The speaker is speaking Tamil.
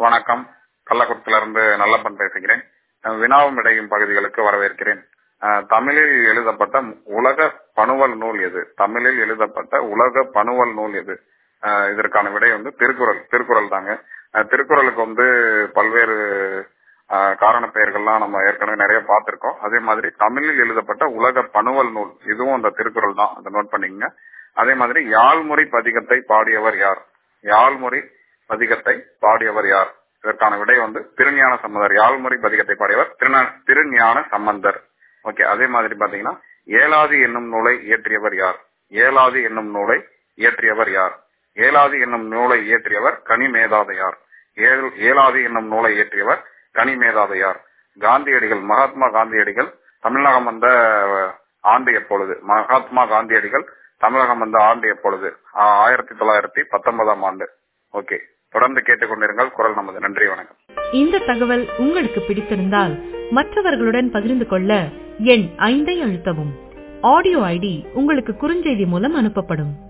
வணக்கம் கள்ளக்குறிச்சியில இருந்து நல்லப்பன் பேசுகிறேன் அஹ் வினாவும் விடையும் பகுதிகளுக்கு வரவேற்கிறேன் அஹ் தமிழில் எழுதப்பட்ட உலக பணுவல் நூல் எது தமிழில் எழுதப்பட்ட உலக பணுவல் நூல் எது அஹ் இதற்கான விடை வந்து திருக்குறள் திருக்குறள் தாங்க அஹ் திருக்குறளுக்கு வந்து பல்வேறு அஹ் காரண பெயர்கள்லாம் நம்ம ஏற்கனவே நிறைய பார்த்திருக்கோம் அதே மாதிரி தமிழில் எழுதப்பட்ட உலக பணுவல் நூல் இதுவும் அந்த திருக்குறள் தான் அதை நோட் பண்ணிக்கங்க அதே மாதிரி யாழ்முறை பதிகத்தை பாடியவர் யார் யாழ்முறை பதிகத்தை பாடியவர் யார் இதற்கான விடை வந்து திருஞான சம்பந்தர் யாழ்முறை பதிகத்தை பாடியவர் திருந- திருஞான சம்பந்தர் ஓகே அதே மாதிரி பாத்தீங்கன்னா ஏலாதி என்னும் நூலை இயற்றியவர் யார் ஏலாதி என்னும் நூலை இயற்றியவர் யார் ஏலாதி என்னும் நூலை இயற்றியவர் கனிமேதாதையார் ஏழ்- ஏலாதி என்னும் நூலை இயற்றியவர் கனிமேதாதையார் காந்தியடிகள் மகாத்மா காந்தியடிகள் தமிழகம் வந்த அஹ், ஆண்டு எப்பொழுது மகாத்மா காந்தியடிகள் தமிழகம் வந்த ஆண்டு எப்பொழுது ஆஹ், ஆயிரத்தி தொள்ளாயிரத்தி பத்தொன்பதாம் ஆண்டு ஓகே தொடர்ந்து கேட்டுக்கொண்டிருங்கள் குரல் நமது நன்றி வணக்கம் இந்த தகவல் உங்களுக்கு பிடித்திருந்தால் மற்றவர்களுடன் பகிர்ந்து கொள்ள எண் ஐந்தை அழுத்தவும் ஆடியோ ஐடி உங்களுக்கு குறுஞ்செய்தி மூலம் அனுப்பப்படும்